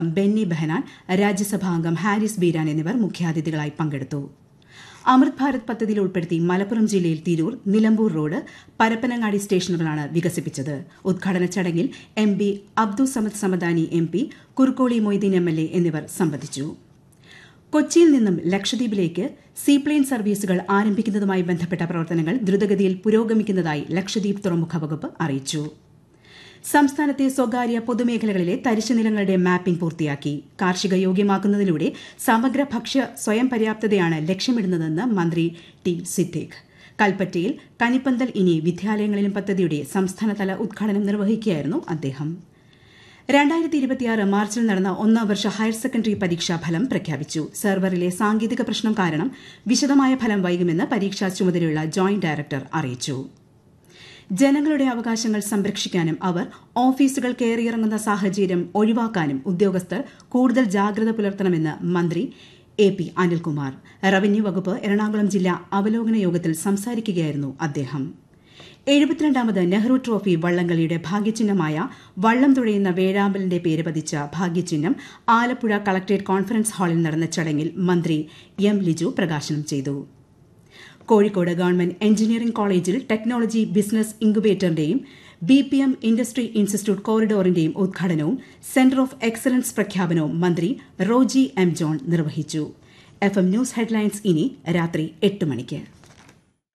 ബെന്നി ബെഹനാൻ രാജ്യസഭാംഗം ഹാരിസ് ബീരാൻ എന്നിവർ മുഖ്യാതിഥികളായി പങ്കെടുത്തു അമൃത് ഭാരത് പദ്ധതിയിൽ ഉൾപ്പെടുത്തി മലപ്പുറം ജില്ലയിൽ തിരൂർ നിലമ്പൂർ റോഡ് പരപ്പനങ്ങാടി സ്റ്റേഷനുകളാണ് വികസിപ്പിച്ചത് ഉദ്ഘാടന ചടങ്ങിൽ M P Abdul Samad Samadani M P Kurukkoli Moideen M L A എന്നിവർ സംബന്ധിച്ചു കൊച്ചിയിൽ നിന്നും ലക്ഷദ്വീപിലേക്ക് സീപ്ലെയിൻ സർവീസുകൾ ആരംഭിക്കുന്നതുമായി ബന്ധപ്പെട്ട പ്രവർത്തനങ്ങൾ ദ്രുതഗതിയിൽ പുരോഗമിക്കുന്നതായി ലക്ഷദ്വീപ് തുറമുഖ വകുപ്പ് അറിയിച്ചു സംസ്ഥാനത്തെ സ്വകാര്യ പൊതുമേഖലകളിലെ തരിശുനിലങ്ങളുടെ മാപ്പിംഗ് പൂർത്തിയാക്കി കാർഷിക യോഗ്യമാക്കുന്നതിലൂടെ സമഗ്ര ഭക്ഷ്യ സ്വയം പര്യാപ്തതയാണ് ലക്ഷ്യമിടുന്നതെന്ന് മന്ത്രി ടി സിദ്ദിഖ് കൽപ്പറ്റയിൽ കനിപ്പന്തൽ ഇനി വിദ്യാലയങ്ങളിലും പദ്ധതിയുടെ സംസ്ഥാനതല ഉദ്ഘാടനം നിർവഹിക്കുകയായിരുന്നു അദ്ദേഹം രണ്ടായിരത്തി ഇരുപത്തിയാറ് മാർച്ചിൽ നടന്ന ഒന്നാം വർഷ ഹയർ സെക്കൻഡറി പരീക്ഷാ ഫലം പ്രഖ്യാപിച്ചു സെർവറിലെ സാങ്കേതിക പ്രശ്നം കാരണം വിശദമായ ഫലം വൈകുമെന്ന് പരീക്ഷാ ചുമതലയുള്ള ജോയിന്റ് ഡയറക്ടർ അറിയിച്ചു ജനങ്ങളുടെ അവകാശങ്ങൾ സംരക്ഷിക്കാനും അവർ ഓഫീസുകൾ കയറിയിറങ്ങുന്ന സാഹചര്യം ഒഴിവാക്കാനും ഉദ്യോഗസ്ഥർ കൂടുതൽ ജാഗ്രത പുലർത്തണമെന്ന് മന്ത്രി എ പി അനിൽകുമാർ റവന്യൂ വകുപ്പ് എറണാകുളം ജില്ലാ അവലോകന യോഗത്തിൽ സംസാരിക്കുകയായിരുന്നു അദ്ദേഹം എഴുപത്തിരണ്ടാമത് നെഹ്റു ട്രോഫി വള്ളംകളിയുടെ ഭാഗ്യചിഹ്നമായ വള്ളം തുഴയുന്ന വേഴാമ്പലിന്റെ പേര് പതിച്ച ഭാഗ്യചിഹ്നം ആലപ്പുഴ കളക്ടറേറ്റ് കോൺഫറൻസ് ഹാളിൽ നടന്ന ചടങ്ങിൽ മന്ത്രി എം ലിജു പ്രകാശനം ചെയ്തു കോഴിക്കോട് ഗവൺമെന്റ് എഞ്ചിനീയറിംഗ് കോളേജിൽ ടെക്നോളജി ബിസിനസ് ഇൻക്യുബേറ്ററിന്റെയും B P M industry institute കോറിഡോറിന്റെയും ഉദ്ഘാടനവും സെന്റർ ഓഫ് എക്സലൻസ് പ്രഖ്യാപനവും മന്ത്രി റോജി എം ജോൺ നിർവഹിച്ചു എഫ് എം ന്യൂസ് ഹെഡ്ലൈൻസ് ഇനി രാത്രി എട്ട് മണിക്ക്